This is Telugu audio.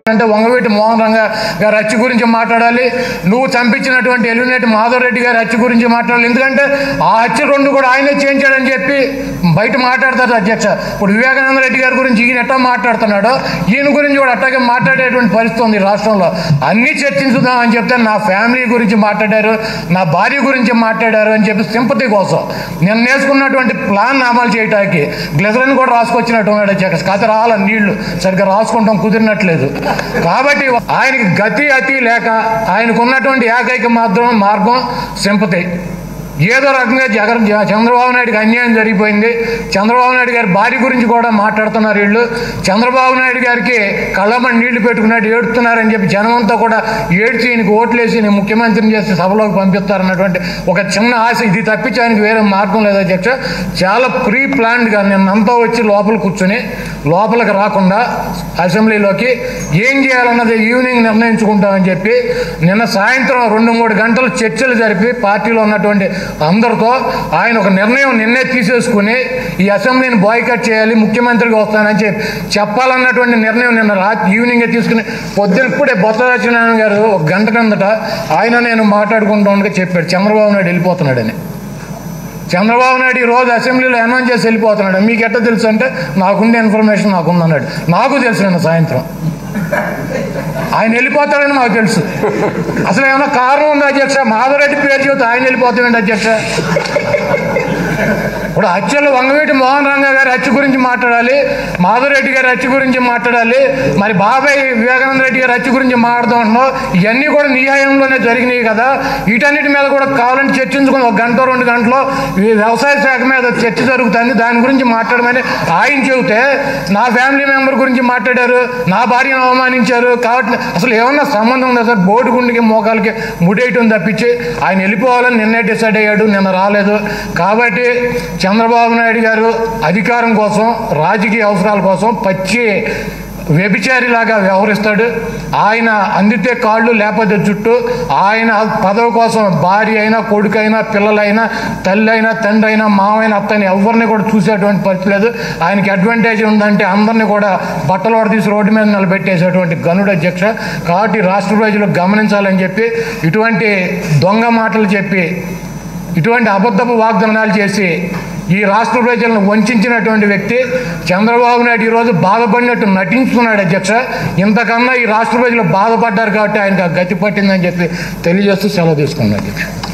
అంటే వంగవీటి మోహన్ రంగ గారి హత్య గురించి మాట్లాడాలి నువ్వు చంపించినటువంటి ఎలిమినేటి మాధవ్ రెడ్డి గారి హత్య గురించి మాట్లాడాలి ఎందుకంటే ఆ హత్య రెండు కూడా ఆయనే చేయించాడని చెప్పి బయట మాట్లాడతారు అధ్యక్ష ఇప్పుడు వివేకానంద రెడ్డి గారి గురించి ఈయన ఎట్టా మాట్లాడుతున్నాడో ఈయన గురించి కూడా అట్టాగే మాట్లాడేటువంటి పరిస్థితి ఉంది ఈ రాష్ట్రంలో అన్ని చర్చించుదాం అని చెప్తే నా ఫ్యామిలీ గురించి మాట్లాడారు నా భార్య గురించి మాట్లాడారు అని చెప్పి సింపతి కోసం నేను నేర్చుకున్నటువంటి ప్లాన్ అమలు చేయడానికి గ్లెజరన్ కూడా రాసుకొచ్చినట్టు ఉన్నాడు అధ్యక్ష కథ రాల నీళ్లు సరిగ్గా రాసుకుంటాం కుదిరినట్లేదు కాబట్టి ఆయనకి గతి అతి లేక ఆయనకు ఉన్నటువంటి ఏకైక మార్గం మార్గం సింపతి ఏదో రకంగా జగన్ జ- చంద్రబాబు నాయుడుకి అన్యాయం జరిగిపోయింది చంద్రబాబు నాయుడు గారి భార్య గురించి కూడా మాట్లాడుతున్నారు వీళ్ళు చంద్రబాబు నాయుడు గారికి కళ్ళమని నీళ్లు పెట్టుకున్నట్టు ఏడుతున్నారని చెప్పి జనమంతా కూడా ఏడ్చి ఈయనకి ఓట్లేసి నేను ముఖ్యమంత్రిని చేసి సభలోకి పంపిస్తారన్నటువంటి ఒక చిన్న ఆశ ఇది తప్పించి ఆయనకి వేరే మార్గం లేదు అధ్యక్ష చాలా ప్రీ ప్లాన్డ్గా నిన్నంతా వచ్చి లోపల కూర్చొని లోపలికి రాకుండా అసెంబ్లీలోకి ఏం చేయాలన్నది ఈవినింగ్ నిర్ణయించుకుంటామని చెప్పి నిన్న సాయంత్రం రెండు మూడు గంటలు చర్చలు జరిపి పార్టీలో ఉన్నటువంటి అందరితో ఆయన ఒక నిర్ణయం నిన్నే తీసేసుకుని ఈ అసెంబ్లీని బాయ్కట్ చేయాలి ముఖ్యమంత్రిగా వస్తానని చెప్పి చెప్పాలన్నటువంటి నిర్ణయం నిన్న రాత్రి ఈవినింగే తీసుకుని పొద్దున ఇప్పుడే బొత్స సత్యనారాయణ గారు ఒక గంట కిందట ఆయన నేను మాట్లాడుకుంటూ ఉండగా చెప్పాడు చంద్రబాబు నాయుడు వెళ్ళిపోతున్నాడని చంద్రబాబు నాయుడు ఈ రోజు అసెంబ్లీలో అనౌన్స్ చేసి వెళ్ళిపోతున్నాడు మీకు ఎట్ట తెలుసు అంటే నాకుండే ఇన్ఫర్మేషన్ నాకుందన్నాడు నాకు తెలుసు నిన్న సాయంత్రం ఆయన వెళ్ళిపోతాడని మాకు తెలుసు అసలు ఏమైనా కారణం ఉందా అధ్యక్ష మాధవరెడ్డి పేరు చెబితే ఆయన వెళ్ళిపోతాడండి అధ్యక్ష ఇప్పుడు హత్యలు వంగవీటి మోహన్ రంగ గారి హత్య గురించి మాట్లాడాలి మాధవరెడ్డి గారి హత్య గురించి మాట్లాడాలి మరి బాబాయ్ వివేకానంద రెడ్డి గారి హత్య గురించి మాట్లాడుతూ ఉంటున్నావు ఇవన్నీ కూడా నీ హయాంలోనే జరిగినాయి కదా వీటన్నిటి మీద కూడా కావాలంటే చర్చించుకుని ఒక గంట రెండు గంటలో ఈ వ్యవసాయ శాఖ మీద చర్చ జరుగుతుంది దాని గురించి మాట్లాడమని ఆయన చెబితే నా ఫ్యామిలీ మెంబర్ గురించి మాట్లాడారు నా భార్యను అవమానించారు కాబట్టి అసలు ఏమన్నా సంబంధం ఉందా సార్ బోర్డు గుండెకి మోకాలకి ముడేయటం తప్పించి ఆయన వెళ్ళిపోవాలని నిన్నే డిసైడ్ అయ్యాడు నిన్న రాలేదు కాబట్టి చంద్రబాబు నాయుడు గారు అధికారం కోసం రాజకీయ అవసరాల కోసం పచ్చి వ్యభిచారిలాగా వ్యవహరిస్తాడు ఆయన అందితే కాళ్ళు లేకపోతే జుట్టు ఆయన పదవి కోసం భార్య అయినా కొడుకైనా పిల్లలైనా తల్లి అయినా తండ్రి అయినా మావైనా అత్తని ఎవరిని కూడా చూసేటువంటి పరిస్థితి లేదు ఆయనకి అడ్వాంటేజ్ ఉందంటే అందరినీ కూడా బట్టలు తీసి రోడ్డు మీద నిలబెట్టేసేటువంటి గనుడు అధ్యక్ష కాబట్టి రాష్ట్ర ప్రజలు గమనించాలని చెప్పి ఇటువంటి దొంగ మాటలు చెప్పి ఇటువంటి అబద్ధపు వాగ్దానాలు చేసి ఈ రాష్ట్ర ప్రజలను వంచినటువంటి వ్యక్తి చంద్రబాబు నాయుడు ఈరోజు బాధపడినట్టు నటించుకున్నాడు అధ్యక్ష ఇంతకన్నా ఈ రాష్ట్ర ప్రజలు బాధపడ్డారు కాబట్టి ఆయనకు ఆ గతి పట్టిందని చెప్పి తెలియజేస్తూ సెలవు తీసుకున్నాడు అధ్యక్ష